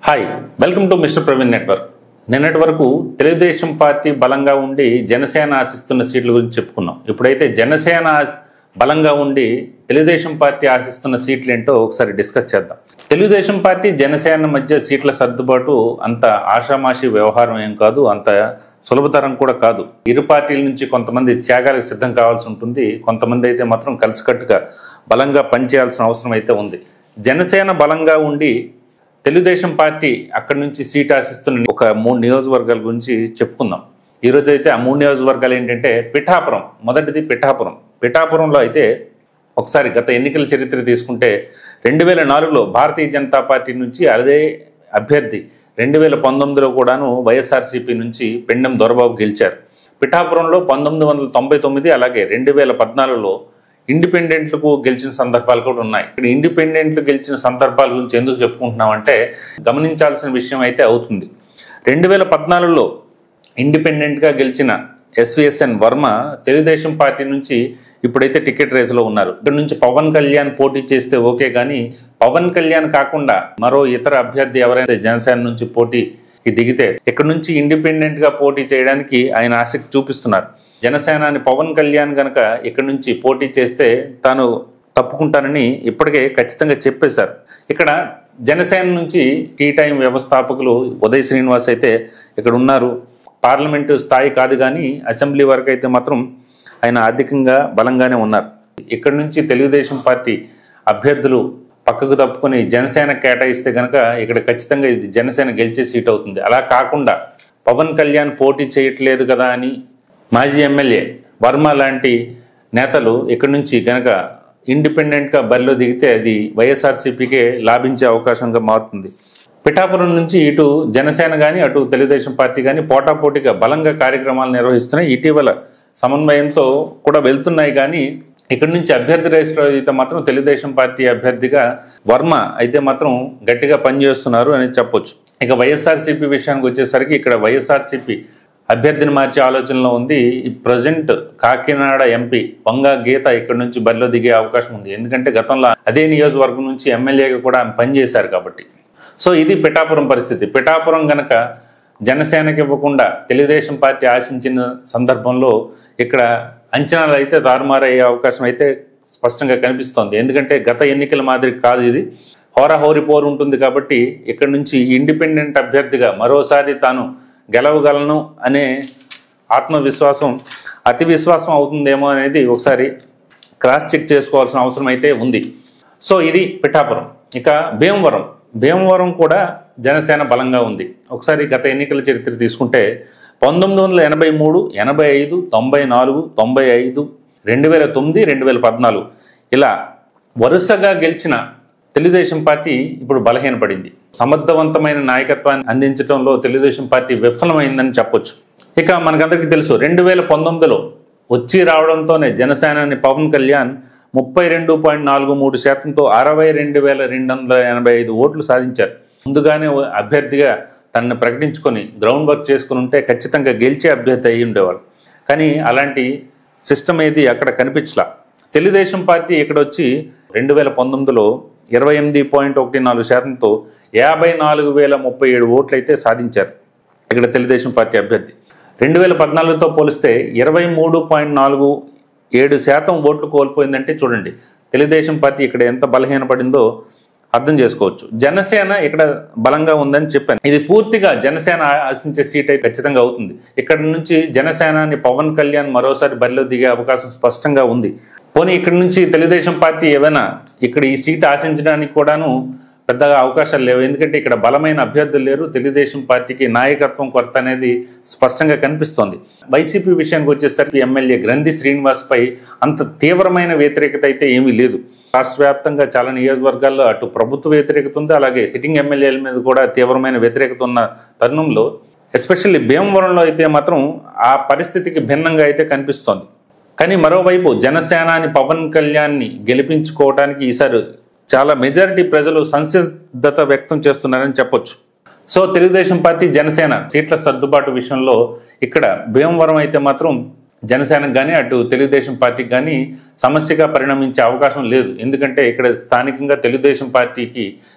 hi welcome to mister Praveen network నిన్నటి వరకు Telugu Desam party బలంగా ఉండి జనసేన ఆశిస్తున్న సీట్ల గురించి చెప్పుకున్నాం ఇప్పుడైతే జనసేన ఆశ- బలంగా ఉండి తెలుగుదేశం పార్టీ ఆశిస్తున్న సీట్లు ఏంటో ఒకసారి డిస్కస్ చేద్దాం తెలుగుదేశం పార్టీ జనసేన మధ్య సీట్ల సర్దుబాటు అంత ఆషామాషి వ్యవహారం ఏం కాదు అంత సులభతరం కూడా కాదు ఇరు పార్టీల నుంచి కొంతమంది త్యాగాలకు సిద్ధం కావాల్సి ఉంటుంది కొంతమంది అయితే మాత్రం కలిసికట్టుగా బలంగా పనిచేయాల్సిన అవసరం అయితే ఉంది జనసేన బలంగా ఉండి తెలుగుదేశం పార్టీ అక్కడి నుంచి సీట్ ఆశిస్తున్న ఒక మూడు నియోజకవర్గాల గురించి చెప్పుకుందాం ఈ రోజు అయితే ఆ మూడు నియోజకవర్గాలు ఏంటంటే పిఠాపురం మొదటిది పిఠాపురం పిఠాపురంలో అయితే ఒకసారి గత ఎన్నికల చరిత్ర తీసుకుంటే రెండు వేల నాలుగులో భారతీయ జనతా పార్టీ నుంచి అదే అభ్యర్థి రెండు వేల పంతొమ్మిదిలో కూడాను వైఎస్ఆర్సీపీ నుంచి పెండెం దొరబాబు గెలిచారు పిఠాపురంలో పంతొమ్మిది వందల తొంభై తొమ్మిది అలాగే రెండు వేల పద్నాలుగులో ఇండిపెండెంట్లకు గెలిచిన సందర్భాలు కూడా ఉన్నాయి ఇక్కడ ఇండిపెండెంట్లు గెలిచిన సందర్భాల గురించి ఎందుకు చెప్పుకుంటున్నామంటే గమనించాల్సిన విషయం అయితే అవుతుంది రెండు వేల పద్నాలుగులో ఇండిపెండెంట్గా గెలిచిన ఎస్విఎస్ఎన్ వర్మ తెలుగుదేశం పార్టీ నుంచి ఇప్పుడైతే టికెట్ రేసులో ఉన్నారు ఇక్కడ నుంచి పవన్ కళ్యాణ్ పోటీ చేస్తే ఓకే కానీ పవన్ కళ్యాణ్ కాకుండా మరో ఇతర అభ్యర్థి ఎవరైతే జనసేన నుంచి పోటీకి దిగితే ఇక్కడ నుంచి ఇండిపెండెంట్ గా పోటీ చేయడానికి ఆయన ఆసక్తి చూపిస్తున్నారు జనసేనాని పవన్ కళ్యాణ్ గనక ఇక్కడ నుంచి పోటీ చేస్తే తాను తప్పుకుంటానని ఇప్పటికే ఖచ్చితంగా చెప్పేశారు ఇక్కడ జనసేన నుంచి టీ టైం వ్యవస్థాపకులు ఉదయ్ శ్రీనివాస్ అయితే ఇక్కడ ఉన్నారు పార్లమెంటు స్థాయి కాదు కానీ అసెంబ్లీ వరకు అయితే మాత్రం ఆయన ఆర్థికంగా బలంగానే ఉన్నారు ఇక్కడ నుంచి తెలుగుదేశం పార్టీ అభ్యర్థులు పక్కకు తప్పుకొని జనసేన కేటాయిస్తే కనుక ఇక్కడ ఖచ్చితంగా ఇది జనసేన గెలిచే సీట్ అవుతుంది అలా కాకుండా పవన్ కళ్యాణ్ పోటీ చేయట్లేదు కదా అని మాజీ ఎమ్మెల్యే వర్మ లాంటి నేతలు ఇక్కడ నుంచి గనక ఇండిపెండెంట్గా బరిలో దిగితే అది వైఎస్ఆర్సీపీకే లాభించే అవకాశంగా మారుతుంది పిఠాపురం నుంచి ఇటు జనసేన కానీ అటు తెలుగుదేశం పార్టీ కానీ పోటాపోటీగా బలంగా కార్యక్రమాలు నిర్వహిస్తున్నాయి ఇటీవల సమన్వయంతో కూడా వెళ్తున్నాయి కానీ ఇక్కడ నుంచి అభ్యర్థి రేసులో అయితే మాత్రం తెలుగుదేశం పార్టీ అభ్యర్థిగా వర్మ అయితే మాత్రం గట్టిగా పనిచేస్తున్నారు అని చెప్పొచ్చు ఇక వైఎస్ఆర్సీపీ విషయానికి వచ్చేసరికి ఇక్కడ వైఎస్ఆర్సీపీ అభ్యర్థిని మార్చే ఆలోచనలో ఉంది ఈ ప్రజెంట్ కాకినాడ ఎంపీ వంగా గీత ఇక్కడ నుంచి బరిలో దిగే అవకాశం ఉంది ఎందుకంటే గతంలో అదే నియోజకవర్గం నుంచి ఎమ్మెల్యేగా కూడా ఆమె పనిచేశారు కాబట్టి సో ఇది పిఠాపురం పరిస్థితి పిఠాపురం గనక జనసేనకి ఇవ్వకుండా తెలుగుదేశం పార్టీ ఆశించిన సందర్భంలో ఇక్కడ అంచనాలు అయితే తారుమారయ్యే అవకాశం అయితే స్పష్టంగా కనిపిస్తోంది ఎందుకంటే గత ఎన్నికల మాదిరి కాదు ఇది హోరాహోరి పోరు ఉంటుంది కాబట్టి ఇక్కడ నుంచి ఇండిపెండెంట్ అభ్యర్థిగా మరోసారి తాను గెలవగలను అనే ఆత్మవిశ్వాసం అతి విశ్వాసం అవుతుందేమో అనేది ఒకసారి క్రాస్ చెక్ చేసుకోవాల్సిన అవసరం అయితే ఉంది సో ఇది పిఠాపురం ఇక భీమవరం భీమవరం కూడా జనసేన బలంగా ఉంది ఒకసారి గత ఎన్నికల చరిత్ర తీసుకుంటే పంతొమ్మిది వందల ఎనభై మూడు ఎనభై ఐదు తొంభై నాలుగు తొంభై ఐదు రెండు వేల తొమ్మిది రెండు వేల పద్నాలుగు ఇలా వరుసగా గెలిచిన తెలుగుదేశం పార్టీ ఇప్పుడు బలహీనపడింది సమర్థవంతమైన నాయకత్వాన్ని అందించడంలో తెలుగుదేశం పార్టీ విఫలమైందని చెప్పొచ్చు ఇక మనకందరికీ తెలుసు రెండు వేల పంతొమ్మిదిలో వచ్చి రావడంతోనే జనసేనాని పవన్ కళ్యాణ్ ముప్పై రెండు పాయింట్ నాలుగు మూడు శాతంతో అరవై రెండు వేల రెండు వందల ఎనభై ఐదు ఓట్లు సాధించారు ముందుగానే ఓ అభ్యర్థిగా తనను ప్రకటించుకొని గ్రౌండ్ వర్క్ చేసుకుని ఉంటే ఖచ్చితంగా గెలిచే అభ్యర్థి అయ్యి ఉండేవాడు కానీ అలాంటి సిస్టమ్ ఏది అక్కడ కనిపించలా తెలుగుదేశం పార్టీ ఇక్కడ వచ్చి రెండు వేల పంతొమ్మిదిలో ఇరవై ఎనిమిది పాయింట్ ఒకటి నాలుగు శాతంతో యాభై నాలుగు వేల ముప్పై ఏడు ఓట్లు అయితే సాధించారు ఇక్కడ తెలుగుదేశం పార్టీ అభ్యర్థి రెండు వేల పద్నాలుగుతో పోలిస్తే ఇరవై మూడు పాయింట్ నాలుగు ఏడు శాతం ఓట్లు కోల్పోయిందంటే చూడండి తెలుగుదేశం పార్టీ ఇక్కడ ఎంత బలహీనపడిందో అర్థం చేసుకోవచ్చు జనసేన ఇక్కడ బలంగా ఉందని చెప్పాను ఇది పూర్తిగా జనసేన ఆశించే సీట్ అయితే ఖచ్చితంగా అవుతుంది ఇక్కడ నుంచి జనసేనాని పవన్ కళ్యాణ్ మరోసారి బరిలో దిగే అవకాశం స్పష్టంగా ఉంది పోనీ ఇక్కడ నుంచి తెలుగుదేశం పార్టీ ఏమైనా ఇక్కడ ఈ సీట్ ఆశించడానికి కూడాను పెద్దగా అవకాశాలు లేవు ఎందుకంటే ఇక్కడ బలమైన అభ్యర్థులు లేరు తెలుగుదేశం పార్టీకి నాయకత్వం కొరత అనేది స్పష్టంగా కనిపిస్తోంది వైసీపీ విషయానికి వచ్చేసరికి ఎమ్మెల్యే గ్రంథి శ్రీనివాస్ పై అంత తీవ్రమైన వ్యతిరేకత అయితే ఏమీ లేదు రాష్ట్ర వ్యాప్తంగా చాలా నియోజకవర్గాల్లో అటు ప్రభుత్వ వ్యతిరేకత ఉంది అలాగే సిట్టింగ్ ఎమ్మెల్యేల మీద కూడా తీవ్రమైన వ్యతిరేకత ఉన్న తరుణంలో ఎస్పెషల్లీ భీమవరంలో అయితే మాత్రం ఆ పరిస్థితికి భిన్నంగా అయితే కనిపిస్తోంది కానీ మరోవైపు జనసేనాని పవన్ కళ్యాణ్ని గెలిపించుకోవడానికి ఈసారి చాలా మెజారిటీ ప్రజలు సంసిద్ధత వ్యక్తం చేస్తున్నారని చెప్పొచ్చు సో తెలుగుదేశం పార్టీ జనసేన సీట్ల సర్దుబాటు విషయంలో ఇక్కడ భీమవరం అయితే మాత్రం జనసేనకు కానీ అటు తెలుగుదేశం పార్టీకి కానీ సమస్యగా పరిణమించే అవకాశం లేదు ఎందుకంటే ఇక్కడ స్థానికంగా తెలుగుదేశం పార్టీకి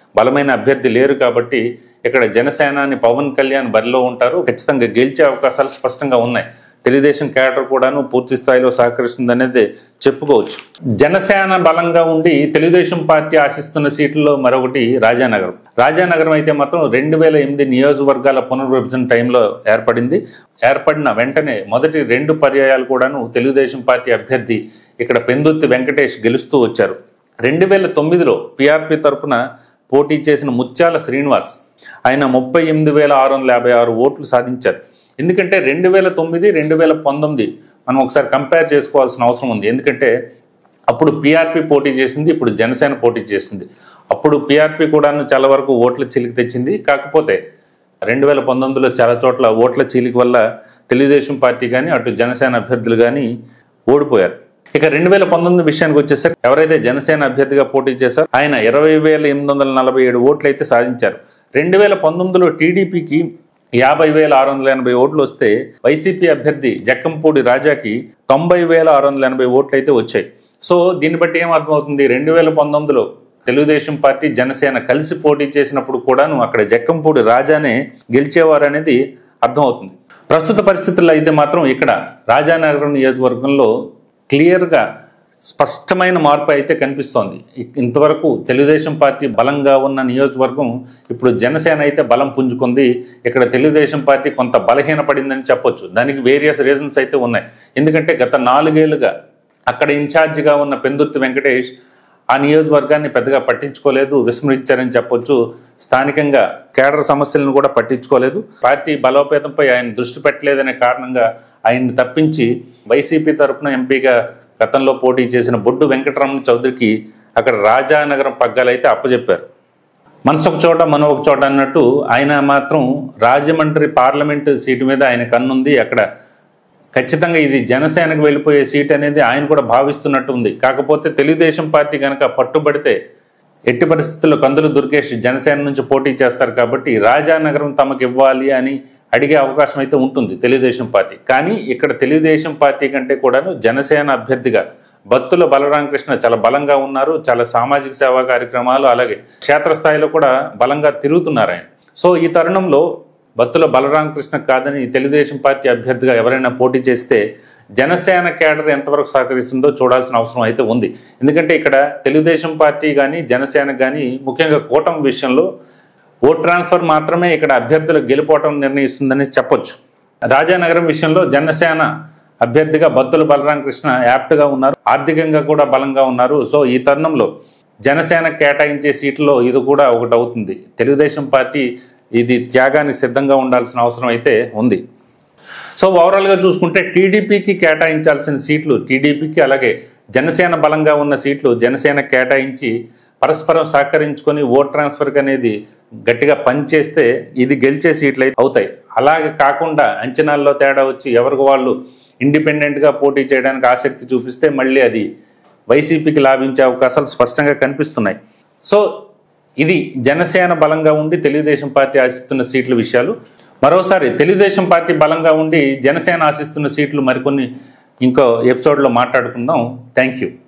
బలమైన అభ్యర్థి లేరు కాబట్టి ఇక్కడ జనసేనాని పవన్ కళ్యాణ్ బరిలో ఉంటారు ఖచ్చితంగా గెలిచే అవకాశాలు స్పష్టంగా ఉన్నాయి తెలుగుదేశం క్యాడర్ కూడాను పూర్తి స్థాయిలో సహకరిస్తుంది అనేది చెప్పుకోవచ్చు జనసేన బలంగా ఉండి తెలుగుదేశం పార్టీ ఆశిస్తున్న సీట్లలో మరొకటి రాజానగరం రాజానగరం అయితే మాత్రం రెండు వేల ఎనిమిది నియోజకవర్గాల పునర్విభజన టైంలో ఏర్పడింది ఏర్పడిన వెంటనే మొదటి రెండు పర్యాయాలు కూడాను తెలుగుదేశం పార్టీ అభ్యర్థి ఇక్కడ పెందుర్తి వెంకటేష్ గెలుస్తూ వచ్చారు రెండు వేల తొమ్మిదిలో పిఆర్పి తరపున పోటీ చేసిన ముత్యాల శ్రీనివాస్ ఆయన ముప్పై ఎనిమిది వేల ఆరు వందల యాభై ఆరు ఓట్లు సాధించారు ఎందుకంటే రెండు వేల తొమ్మిది రెండు వేల పంతొమ్మిది మనం ఒకసారి కంపేర్ చేసుకోవాల్సిన అవసరం ఉంది ఎందుకంటే అప్పుడు పిఆర్పి పోటీ చేసింది ఇప్పుడు జనసేన పోటీ చేసింది అప్పుడు పిఆర్పి కూడాను చాలా వరకు ఓట్ల చిలికి తెచ్చింది కాకపోతే రెండు వేల పంతొమ్మిదిలో చాలా చోట్ల ఓట్ల చీలిక వల్ల తెలుగుదేశం పార్టీ కానీ అటు జనసేన అభ్యర్థులు కానీ ఓడిపోయారు ఇక రెండు వేల పంతొమ్మిది విషయానికి వచ్చేసరికి ఎవరైతే జనసేన అభ్యర్థిగా పోటీ చేశారో ఆయన ఇరవై వేల ఎనిమిది వందల నలభై ఏడు ఓట్లు అయితే సాధించారు రెండు వేల పంతొమ్మిదిలో టీడీపీకి యాభై వేల ఆరు వందల ఎనభై ఓట్లు వస్తే వైసీపీ అభ్యర్థి జక్కంపూడి రాజాకి తొంభై వేల ఆరు వందల ఎనభై ఓట్లు అయితే వచ్చాయి సో దీన్ని బట్టి ఏం అర్థమవుతుంది రెండు వేల పంతొమ్మిదిలో తెలుగుదేశం పార్టీ జనసేన కలిసి పోటీ చేసినప్పుడు కూడాను అక్కడ జక్కంపూడి రాజానే గెలిచేవారు అనేది అర్థమవుతుంది ప్రస్తుత పరిస్థితుల్లో అయితే మాత్రం ఇక్కడ రాజానగరం నియోజకవర్గంలో క్లియర్గా స్పష్టమైన మార్పు అయితే కనిపిస్తోంది ఇ- ఇంతవరకు తెలుగుదేశం పార్టీ బలంగా ఉన్న నియోజకవర్గం ఇప్పుడు జనసేన అయితే బలం పుంజుకుంది ఇక్కడ తెలుగుదేశం పార్టీ కొంత బలహీనపడిందని చెప్పొచ్చు దానికి వేరియస్ రీజన్స్ అయితే ఉన్నాయి ఎందుకంటే గత నాలుగేళ్లుగా అక్కడ ఇన్ఛార్జిగా ఉన్న పెందుర్తి వెంకటేష్ ఆ నియోజకవర్గాన్ని పెద్దగా పట్టించుకోలేదు విస్మరించారని చెప్పొచ్చు స్థానికంగా కేడర్ సమస్యలను కూడా పట్టించుకోలేదు పార్టీ బలోపేతంపై ఆయన దృష్టి పెట్టలేదనే కారణంగా ఆయన్ని తప్పించి వైసీపీ తరఫున ఎంపీగా గతంలో పోటీ చేసిన బొడ్డు వెంకటరమణ చౌదరికి అక్కడ రాజానగరం పగ్గాలు అయితే అప్పచెప్పారు మనసు ఒక చోట మనం ఒక చోట అన్నట్టు ఆయన మాత్రం రాజమండ్రి పార్లమెంటు సీటు మీద ఆయన కన్నుంది అక్కడ ఖచ్చితంగా ఇది జనసేనకు వెళ్ళిపోయే సీట్ అనేది ఆయన కూడా భావిస్తున్నట్టు ఉంది కాకపోతే తెలుగుదేశం పార్టీ కనుక పట్టుబడితే ఎట్టి పరిస్థితుల్లో కందులు దుర్గేష్ జనసేన నుంచి పోటీ చేస్తారు కాబట్టి రాజానగరం తమకు ఇవ్వాలి అని అడిగే అవకాశం అయితే ఉంటుంది తెలుగుదేశం పార్టీ కానీ ఇక్కడ తెలుగుదేశం పార్టీ కంటే కూడాను జనసేన అభ్యర్థిగా బత్తుల బలరామకృష్ణ చాలా బలంగా ఉన్నారు చాలా సామాజిక సేవా కార్యక్రమాలు అలాగే క్షేత్రస్థాయిలో కూడా బలంగా తిరుగుతున్నారు ఆయన సో ఈ తరుణంలో బత్తుల బలరామకృష్ణ కాదని తెలుగుదేశం పార్టీ అభ్యర్థిగా ఎవరైనా పోటీ చేస్తే జనసేన కేడర్ ఎంతవరకు సహకరిస్తుందో చూడాల్సిన అవసరం అయితే ఉంది ఎందుకంటే ఇక్కడ తెలుగుదేశం పార్టీ కానీ జనసేన కానీ ముఖ్యంగా కూటమి విషయంలో ఓట్ ట్రాన్స్ఫర్ మాత్రమే ఇక్కడ అభ్యర్థుల గెలుపోవటం నిర్ణయిస్తుందని చెప్పొచ్చు రాజానగరం విషయంలో జనసేన అభ్యర్థిగా బత్తుల బలరామకృష్ణ యాప్ట్గా ఉన్నారు ఆర్థికంగా కూడా బలంగా ఉన్నారు సో ఈ తరుణంలో జనసేన కేటాయించే సీట్లలో ఇది కూడా ఒకటి అవుతుంది తెలుగుదేశం పార్టీ ఇది త్యాగానికి సిద్ధంగా ఉండాల్సిన అవసరం అయితే ఉంది సో ఓవరాల్గా చూసుకుంటే టీడీపీకి కేటాయించాల్సిన సీట్లు టీడీపీకి అలాగే జనసేన బలంగా ఉన్న సీట్లు జనసేన కేటాయించి పరస్పరం సహకరించుకొని ఓట్ ట్రాన్స్ఫర్కి అనేది గట్టిగా పనిచేస్తే ఇది గెలిచే సీట్లు అయితే అవుతాయి అలాగే కాకుండా అంచనాల్లో తేడా వచ్చి ఎవరికి వాళ్ళు ఇండిపెండెంట్గా పోటీ చేయడానికి ఆసక్తి చూపిస్తే మళ్ళీ అది వైసీపీకి లాభించే అవకాశాలు స్పష్టంగా కనిపిస్తున్నాయి సో ఇది జనసేన బలంగా ఉండి తెలుగుదేశం పార్టీ ఆశిస్తున్న సీట్ల విషయాలు మరోసారి తెలుగుదేశం పార్టీ బలంగా ఉండి జనసేన ఆశిస్తున్న సీట్లు మరికొన్ని ఇంకో ఎపిసోడ్లో మాట్లాడుకుందాం థ్యాంక్ యూ